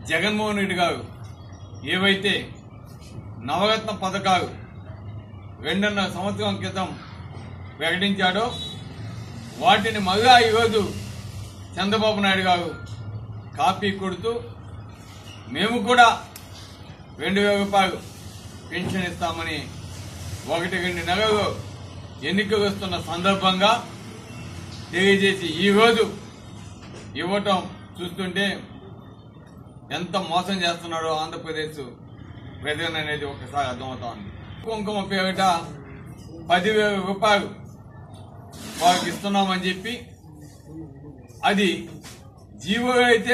జగన్మోహన్ రెడ్డి గారు ఏవైతే నవరత్న పథకాలు రెండున్నర సంవత్సరం క్రితం ప్రకటించాడో వాటిని మళ్ళా ఈరోజు చంద్రబాబు నాయుడు గారు కాపీ కొడుతూ మేము కూడా రెండు వేల రూపాయలు పెన్షన్ ఇస్తామని ఒకటి రెండు నెలలు ఎన్నికలు వస్తున్న సందర్భంగా తెలియజేసి ఈరోజు ఇవ్వటం చూస్తుంటే ఎంత మోసం చేస్తున్నాడో ఆంధ్రప్రదేశ్ ప్రజలు అనేది ఒకసారి అర్థమవుతా ఉంది కుంకుమ పేరిట పదివేల రూపాయలు వారికి ఇస్తున్నామని చెప్పి అది జీవో అయితే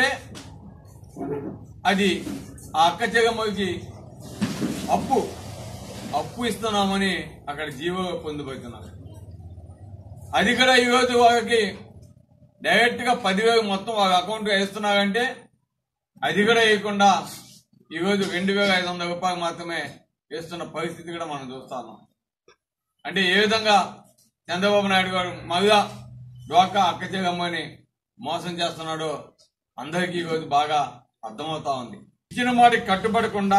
అది ఆ అక్క చెగమ్మకి అప్పు అప్పు ఇస్తున్నామని అక్కడ జీవో పొందుపడుతున్నారు అది కూడా ఈరోజు వాళ్ళకి డైరెక్ట్ గా పదివేలు మొత్తం వాళ్ళ అకౌంట్ వేస్తున్నారంటే అది కూడా వేయకుండా ఈరోజు రెండు వేల ఐదు వందల రూపాయలు మాత్రమే వేస్తున్న పరిస్థితి కూడా మనం చూస్తాము అంటే ఏ విధంగా చంద్రబాబు నాయుడు గారు మళ్ళా డోకా అక్క చెగమ్మని మోసం చేస్తున్నాడో అందరికీ ఈరోజు బాగా అర్థమవుతా ఉంది ఇచ్చిన మాటకి కట్టుబడకుండా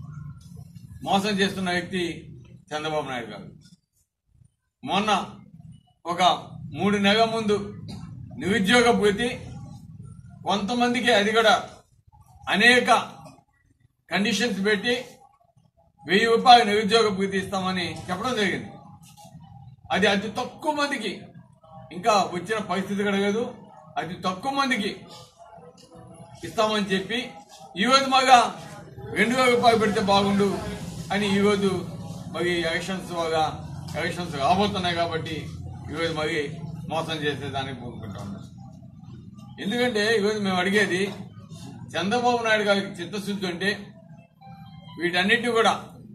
మోసం చేస్తున్న వ్యక్తి చంద్రబాబు నాయుడు గారు మొన్న ఒక మూడు నెలల ముందు నిరుద్యోగ భృతి కొంతమందికి అది కూడా అనేక కండిషన్స్ పెట్టి వెయ్యి రూపాయలు నిరుద్యోగ భృతి ఇస్తామని చెప్పడం జరిగింది అది అతి తక్కువ మందికి ఇంకా వచ్చిన పరిస్థితి కూడా లేదు అతి తక్కువ మందికి ఇస్తామని చెప్పి ఈరోజు మగా రెండు వేల రూపాయలు పెడితే బాగుండు అని ఈరోజు మరి ఎలక్షన్స్ వల్ల ఎలక్షన్స్ రాబోతున్నాయి కాబట్టి ఈరోజు మరి మోసం చేసేదానికి పూనుకుంటా ఉన్నాం ఎందుకంటే ఈరోజు మేము అడిగేది చంద్రబాబు నాయుడు గారికి చిత్తశుద్ధి ఉంటే వీటన్నిటి కూడా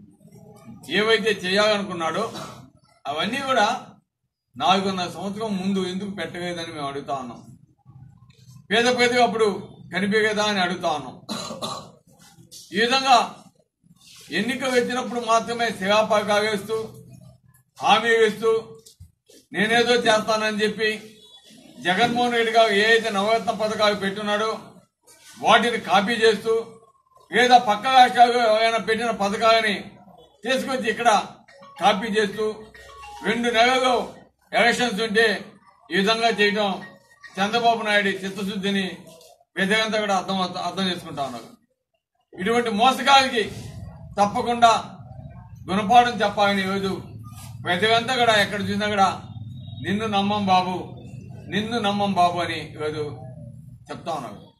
ఏవైతే చేయాలనుకున్నాడో అవన్నీ కూడా నాలుగున్నర సంవత్సరం ముందు ఎందుకు పెట్టలేదని మేము అడుగుతా ఉన్నాం పేద పేదగా అప్పుడు కనిపించదా అని అడుగుతా ఉన్నాం ఈ విధంగా ఎన్నిక వచ్చినప్పుడు మాత్రమే శిలాపాగా వేస్తూ హామీ వేస్తూ నేనేదో చేస్తానని చెప్పి జగన్మోహన్ రెడ్డి గారు ఏ అయితే నవరత్న పథకాలు పెట్టున్నాడో వాటిని కాపీ చేస్తూ లేదా పక్క రాష్ట్రాలు ఎవరైనా పెట్టిన పథకాలని తీసుకొచ్చి ఇక్కడ కాపీ చేస్తూ రెండు నెలలు ఎలక్షన్స్ ఉంటే ఈ విధంగా చేయడం చంద్రబాబు నాయుడు చిత్తశుద్ధిని పెద్దగంతా కూడా అర్థం అర్థం చేసుకుంటా ఉన్నారు ఇటువంటి మోసగానికి తప్పకుండా గుణపాఠం చెప్పాలని ఈరోజు ప్రజలంతా కూడా ఎక్కడ చూసినా కూడా నిన్ను నమ్మం బాబు నిన్ను నమ్మం బాబు అని ఈరోజు చెప్తా ఉన్నారు